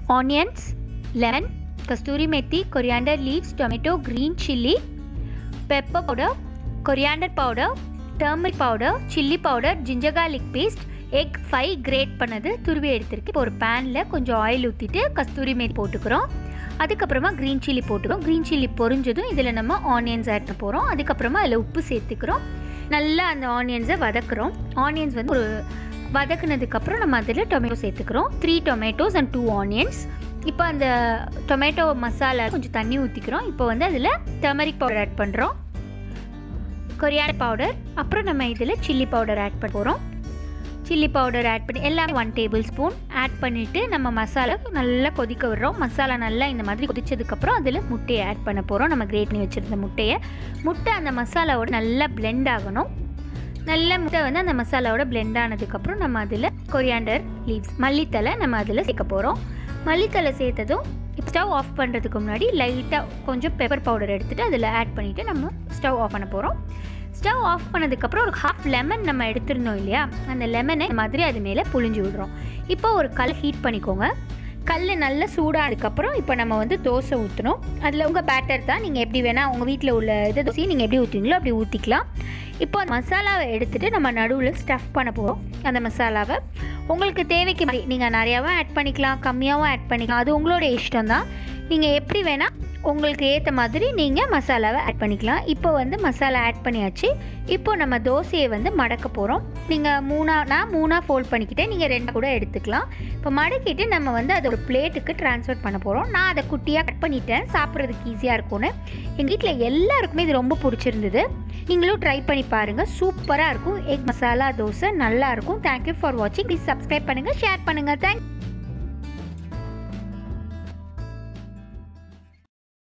onions lemon kasuri methi coriander leaves tomato green chilli pepper powder coriander powder turmeric powder chilli powder ginger garlic paste egg five grate பண்ணது துருவி எடுத்திருக்கு இப்போ ஒரு பேனில் கொஞ்சம் ஆயில் ஊற்றிட்டு கஸ்தூரி மேத்தி போட்டுக்கிறோம் அதுக்கப்புறமா க்ரீன் சில்லி போட்டுக்கிறோம் க்ரீன் சில்லி பொரிஞ்சதும் இதில் நம்ம ஆனியன்ஸ் ஆட் பண்ண போகிறோம் அதுக்கப்புறமா அதில் உப்பு சேர்த்துக்கிறோம் நல்லா அந்த ஆனியன்ஸை வதக்குறோம் ஆனியன்ஸ் வந்து ஒரு வதக்குனதுக்கப்புறம் நம்ம அதில் டொமேட்டோ சேர்த்துக்கிறோம் three tomatoes and two onions இப்போ அந்த டொமேட்டோ மசாலா கொஞ்சம் தண்ணி ஊற்றிக்கிறோம் இப்போ வந்து அதில் டர்மரிக் பவுடர் ஆட் பண்ணுறோம் கொரியாண்டர் பவுடர் அப்புறம் நம்ம இதில் சில்லி பவுடர் ஆட் பண்ண போகிறோம் சில்லி பவுடர் ஆட் பண்ணி எல்லாமே ஒன் டேபிள் ஸ்பூன் ஆட் பண்ணிவிட்டு நம்ம மசாலா நல்லா கொதிக்க விடுறோம் மசாலா நல்லா இந்த மாதிரி கொதிச்சதுக்கப்புறம் அதில் முட்டையை ஆட் பண்ண போகிறோம் நம்ம கிரேட் பண்ணி வச்சுருந்த முட்டையை முட்டை அந்த மசாலாவோட நல்லா பிளெண்ட் ஆகணும் நல்ல முட்டை வந்து அந்த மசாலாவோட பிளெண்ட் ஆனதுக்கப்புறம் நம்ம அதில் கொரியாண்டர் லீவ்ஸ் மல்லித்தலை நம்ம அதில் சேர்க்க போகிறோம் மல்லித்தலை சேர்த்ததும் இப்போ ஸ்டவ் ஆஃப் பண்ணுறதுக்கு முன்னாடி லைட்டாக கொஞ்சம் பெப்பர் பவுடர் எடுத்துகிட்டு அதில் ஆட் பண்ணிவிட்டு நம்ம ஸ்டவ் ஆஃப் பண்ண போகிறோம் ஸ்டவ் ஆஃப் பண்ணதுக்கப்புறம் ஒரு ஹாஃப் லெமன் நம்ம எடுத்திருந்தோம் இல்லையா அந்த லெமனை இந்த மாதிரி அது மேலே புழிஞ்சு விடுறோம் இப்போ ஒரு கல் ஹீட் பண்ணிக்கோங்க கல் நல்லா சூடானதுக்கப்புறம் இப்போ நம்ம வந்து தோசை ஊற்றணும் அதில் உங்கள் பேட்டர் தான் நீங்கள் எப்படி வேணால் உங்கள் வீட்டில் உள்ள இது தோசையை நீங்கள் எப்படி ஊற்றுவீங்களோ அப்படி ஊற்றிக்கலாம் இப்போ அந்த மசாலாவை எடுத்துகிட்டு நம்ம நடுவில் ஸ்டஃப் பண்ண போகிறோம் அந்த மசாலாவை உங்களுக்கு தேவைக்கு மாதிரி நீங்கள் நிறையாவும் ஆட் பண்ணிக்கலாம் கம்மியாகவும் ஆட் பண்ணிக்கலாம் அது உங்களோட இஷ்டம் தான் நீங்கள் எப்படி வேணால் உங்களுக்கு ஏற்ற மாதிரி நீங்கள் மசாலாவை ஆட் பண்ணிக்கலாம் இப்போ வந்து மசாலா ஆட் பண்ணியாச்சு இப்போ நம்ம தோசையை வந்து மடக்க போகிறோம் நீங்கள் மூணா நான் மூணாக ஃபோல்ட் பண்ணிக்கிட்டேன் நீங்கள் ரெண்டாக கூட எடுத்துக்கலாம் இப்போ மடக்கிட்டு நம்ம வந்து அதை ஒரு பிளேட்டுக்கு ட்ரான்ஸ்ஃபர் பண்ண போகிறோம் நான் அதை குட்டியாக கட் பண்ணிட்டேன் சாப்பிட்றதுக்கு ஈஸியாக இருக்கும்னு எங்கள் வீட்டில் எல்லாருக்குமே இது ரொம்ப பிடிச்சிருந்தது நீங்களும் ட்ரை பண்ணி பாருங்கள் சூப்பராக இருக்கும் எக் மசாலா தோசை நல்லா இருக்கும் தேங்க்யூ ஃபார் வாட்சிங் ப்ளீஸ் சப்ஸ்கிரைப் பண்ணுங்கள் ஷேர் பண்ணுங்கள் தேங்க்